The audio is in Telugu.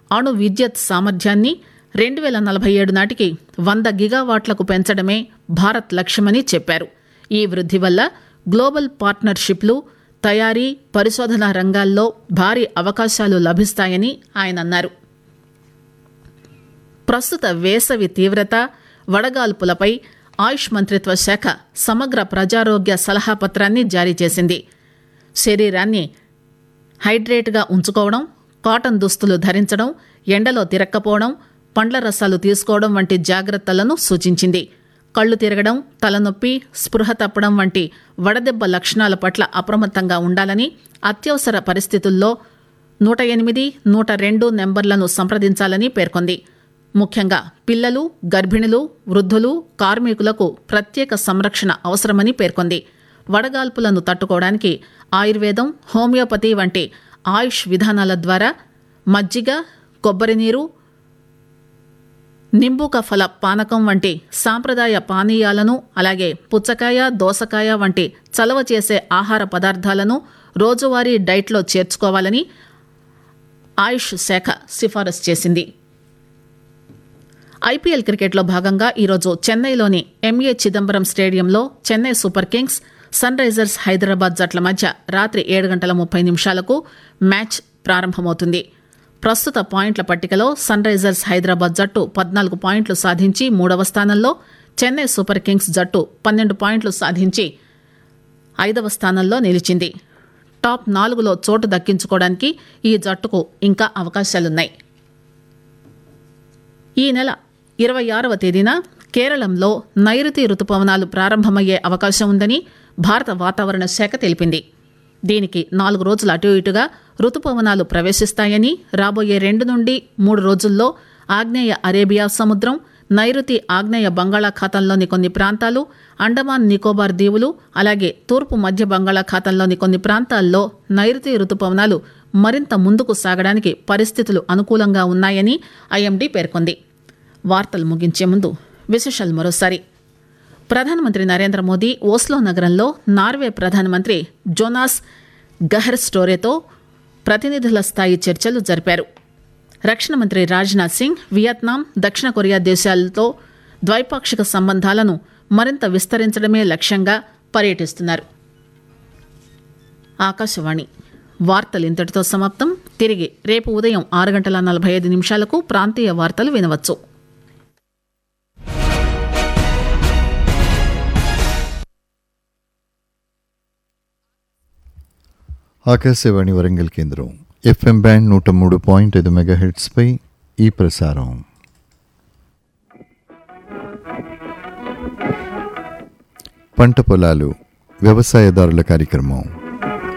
అణు విద్యుత్ సామర్థ్యాన్ని రెండు వేల నలభై ఏడు నాటికి వంద గిగావాట్లకు పెంచడమే భారత్ లక్ష్యమని చెప్పారు ఈ వృద్ధి వల్ల గ్లోబల్ పార్ట్నర్షిప్లు తయారీ పరిశోధన రంగాల్లో భారీ అవకాశాలు లభిస్తాయని ఆయన అన్నారు ప్రస్తుత వేసవి తీవ్రత వడగాల్పులపై ఆయుష్ మంత్రిత్వ శాఖ సమగ్ర ప్రజారోగ్య సలహా పత్రాన్ని జారీ చేసింది శరీరాన్ని హైడ్రేట్గా ఉంచుకోవడం కాటన్ దుస్తులు ధరించడం ఎండలో తిరక్కపోవడం పండ్ల రసాలు తీసుకోవడం వంటి జాగ్రత్తలను సూచించింది కళ్ళు తిరగడం తలనొప్పి స్పృహ తప్పడం వంటి వడదెబ్బ లక్షణాల పట్ల అప్రమత్తంగా ఉండాలని అత్యవసర పరిస్థితుల్లో నూట ఎనిమిది నూట రెండు నెంబర్లను సంప్రదించాలని పేర్కొంది ముఖ్యంగా పిల్లలు గర్భిణులు వృద్ధులు కార్మికులకు ప్రత్యేక సంరక్షణ అవసరమని పేర్కొంది వడగాల్పులను తట్టుకోవడానికి ఆయుర్వేదం హోమియోపతి వంటి ఆయుష్ విధానాల ద్వారా మజ్జిగ కొబ్బరి నీరు నింబూక ఫల పానకం వంటి సాంప్రదాయ పానీయాలను అలాగే పుచ్చకాయ దోసకాయ వంటి చలవ చేసే ఆహార పదార్థాలను రోజువారీ డైట్లో చేర్చుకోవాలని ఆయుష్ శాఖ సిఫారసు చేసింది ఐపీఎల్ క్రికెట్లో భాగంగా ఈరోజు చెన్నైలోని ఎంఏ చిదంబరం స్టేడియంలో Chennai super kings Sunrisers Hyderabad జట్ల మధ్య రాత్రి ఏడు గంటల ముప్పై నిమిషాలకు మ్యాచ్ ప్రారంభమవుతుంది ప్రస్తుత పాయింట్ల పట్టికలో సన్ రైజర్స్ హైదరాబాద్ జట్టు పద్నాలుగు పాయింట్లు సాధించి మూడవ స్థానంలో చెన్నై సూపర్ కింగ్స్ జట్టు పన్నెండు పాయింట్లు సాధించి ఐదవ స్థానంలో నిలిచింది టాప్ నాలుగులో చోటు దక్కించుకోవడానికి ఈ జట్టుకు ఇంకా అవకాశాలున్నాయి ఈ నెల ఇరవై ఆరవ తేదీన కేరళంలో నైరుతి రుతుపవనాలు ప్రారంభమయ్యే అవకాశం ఉందని భారత వాతావరణ శాఖ తెలిపింది దీనికి నాలుగు రోజులు అటు ఇటుగా రుతుపవనాలు ప్రవేశిస్తాయని రాబోయే రెండు నుండి మూడు రోజుల్లో ఆగ్నేయ అరేబియా సముద్రం నైరుతి ఆగ్నేయ బంగాళాఖాతంలోని కొన్ని ప్రాంతాలు అండమాన్ నికోబార్ దీవులు అలాగే తూర్పు మధ్య బంగాళాఖాతంలోని కొన్ని ప్రాంతాల్లో నైరుతి రుతుపవనాలు మరింత ముందుకు సాగడానికి పరిస్థితులు అనుకూలంగా ఉన్నాయని ఐఎండీ పేర్కొంది వార్తలు ముగించే ముందు విశేషాలు మరోసారి ప్రధానమంత్రి నరేంద్ర మోదీ ఓస్లో నగరంలో నార్వే ప్రధానమంత్రి జోనాస్ గహర్ స్టోరేతో ప్రతినిధుల స్థాయి చర్చలు జరిపారు రక్షణ మంత్రి రాజ్నాథ్ సింగ్ వియత్నాం దక్షిణ కొరియా దేశాలతో ద్వైపాక్షిక సంబంధాలను మరింత విస్తరించడమే లక్ష్యంగా పర్యటిస్తున్నారు ఆకాశవాణి వార్తలు ఇంతటితో సమాప్తం తిరిగి రేపు ఉదయం ఆరు గంటల నలభై ఐదు నిమిషాలకు ప్రాంతీయ వార్తలు వినవచ్చు ఆకాశవాణి వరంగల్ కేంద్రం ఎఫ్ఎం బ్యాండ్ నూట మూడు పాయింట్ ఐదు మెగాహెట్స్పై ఈ ప్రసారం పంట పొలాలు వ్యవసాయదారుల కార్యక్రమం